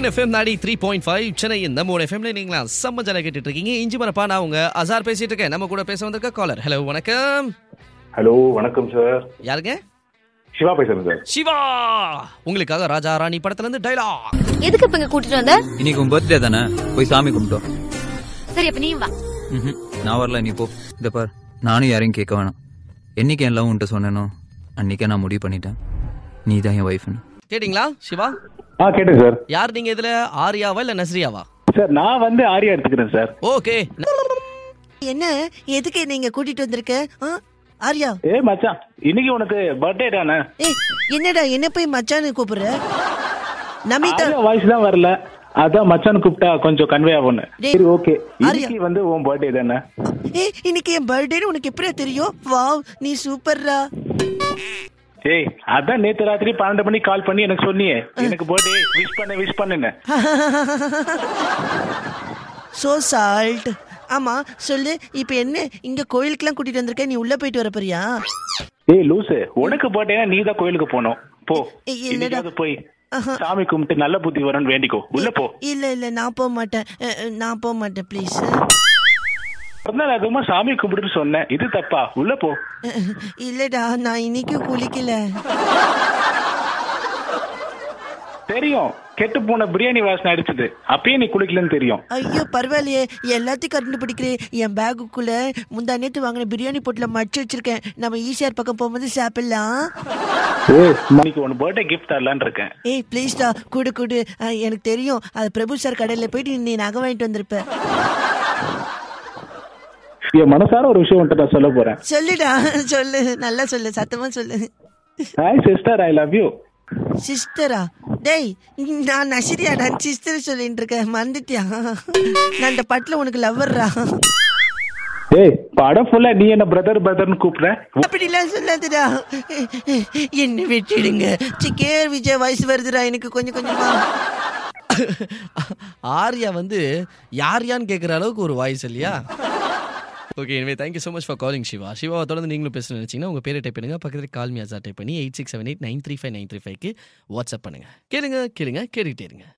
சூரியன் எஃப்எம் நாடி three point five சென்னையின் நம்ம எஃப்எம்ல நீங்களா செம்ம ஜன கேட்டுட்டு இருக்கீங்க இஞ்சி மரப்பா நான் உங்க அசார் பேசிட்டு இருக்கேன் நம்ம கூட பேச வந்திருக்க காலர் ஹலோ வணக்கம் ஹலோ வணக்கம் சார் யாருங்க சிவா பேசுறேன் சார் சிவா உங்களுக்காக ராஜா ராணி படத்துல இருந்து டைலாக் எதுக்கு இப்ப இங்க கூட்டிட்டு வந்த இன்னைக்கு உன் பர்த்டே தானே போய் சாமி கும்பிட்டோம் சரி அப்ப நீ வா ம்ஹும். நான் வரல நீ போ இத பார் நானும் யாரையும் கேட்க வேணாம் என்னைக்கு என் லவ் உன்ட்ட சொன்னேனோ அன்னைக்கே நான் முடிவு பண்ணிட்டேன் நீ தான் என் ஒய்ஃப்னு கேட்டிங்களா சிவா ஆ கேட்டேன் சார் யார் நீங்க இதுல ஆரியாவா இல்ல நஸ்ரியாவா சார் நான் வந்து ஆரியா எடுத்துக்கிறேன் சார் ஓகே என்ன எதுக்கு நீங்க கூட்டிட்டு வந்திருக்க ஆ? ஆர்யா ஏ மச்சான் இன்னைக்கு உனக்கு பர்த்டே தானே ஏய் என்னடா என்ன போய் மச்சான்னு கூப்பிடுற நமிதா ஆரியா வாய்ஸ் தான் வரல அதான் மச்சான் கூப்பிட்டா கொஞ்சம் கன்வே ஆகும்னு டேய், சரி ஓகே ஆரியா. இன்னைக்கு வந்து உன் பர்த்டே தானே ஏய் இன்னைக்கு என் பர்த்டேன்னு உனக்கு எப்படியா தெரியும் வாவ் நீ சூப்பர்ரா ஏய் அதான் நேத்து ராத்திரி பன்னெண்டு மணிக்கு கால் பண்ணி எனக்கு சொன்னியே எனக்கு பர்த்டே விஷ் பண்ண விஷ் பண்ணுன்னு சோ சால்ட் ஆமா சொல்லு இப்போ என்ன இங்க கோயிலுக்குலாம் கூட்டிட்டு வந்திருக்க நீ உள்ள போயிட்டு வர போறியா ஏய் லூசு உனக்கு பர்த்டேனா நீ தான் கோயிலுக்கு போகணும் போ ஏய், இல்லடா. இன்னைக்காவது போய் ஆஹா. சாமி கும்பிட்டு நல்ல புத்தி வரும்னு வேண்டிக்கோ உள்ள போ இல்ல இல்ல நான் போக மாட்டேன் அஹ், அஹ், நான் போக மாட்டேன் ப்ளீஸ் பிறந்தநாள் அதுமா சாமி கும்பிட்டுட்டு சொன்னேன் இது தப்பா உள்ள போ இல்லடா நான் இன்னைக்கும் குளிக்கல தெரியும் கெட்டு போன பிரியாணி வாசனை அடிச்சது அப்பயே நீ குளிக்கலன்னு தெரியும் ஐயோ பரவாயில்லையே எல்லாத்தையும் கண்டுபிடிக்கிறேன் என் பேக்குக்குள்ள முந்தா நேத்து வாங்கின பிரியாணி பொட்டில மடிச்சு வச்சிருக்கேன் நம்ம ஈசிஆர் பக்கம் போகும்போது சாப்பிடலாம் ஏய் இன்னைக்கு உன் பர்த்டே கிஃப்ட் தரலான்னு இருக்கேன் ஏய் ப்ளீஸ்டா குடு குடு அஹ், எனக்கு தெரியும் அது பிரபு சார் கடையில் போயிட்டு நீ நகை வாங்கிட்டு வந்திருப்ப என் மனசார ஒரு விஷயம் உன்கிட்ட நான் சொல்ல போறேன் சொல்லுடா சொல்லு நல்லா சொல்லு சத்தமா சொல்லு hi sister I love you சிஸ்டரா டேய் நான் நசிரியாடா சிஸ்டர் சொல்லிட்டு இருக்கேன் மறந்துட்டியா நான் இந்த பட்டில் உனக்கு லவ்வர்ரா ஏய் படம் ஃபுல்லா நீ என்ன பிரதர் பிரதர்னு கூப்பிடுற அப்படிலாம் சொல்லாதடா என்ன விட்டுடுங்க சிக்கேர் விஜய் வயசு வருதுடா எனக்கு கொஞ்சம் கொஞ்சமா ஆர்யா வந்து யார் யான்னு கேட்குற அளவுக்கு ஒரு வாய்ஸ் இல்லையா ஓகே எனவே thank you so much for calling Siva சிவாவை தொடர்ந்து நீங்களும் பேச நினைச்சீங்கன்னா உங்கள் பேரை டைப் பண்ணுங்க பக்கத்தில் கால் மியாசா டைப் பண்ணி eight six seven eight nine three five nine three ஃபைவ்க்கு வாட்ஸ்அப் பண்ணுங்க கேளுங்க கேளுங்க கேட்டுக்கிட்டே இருங்க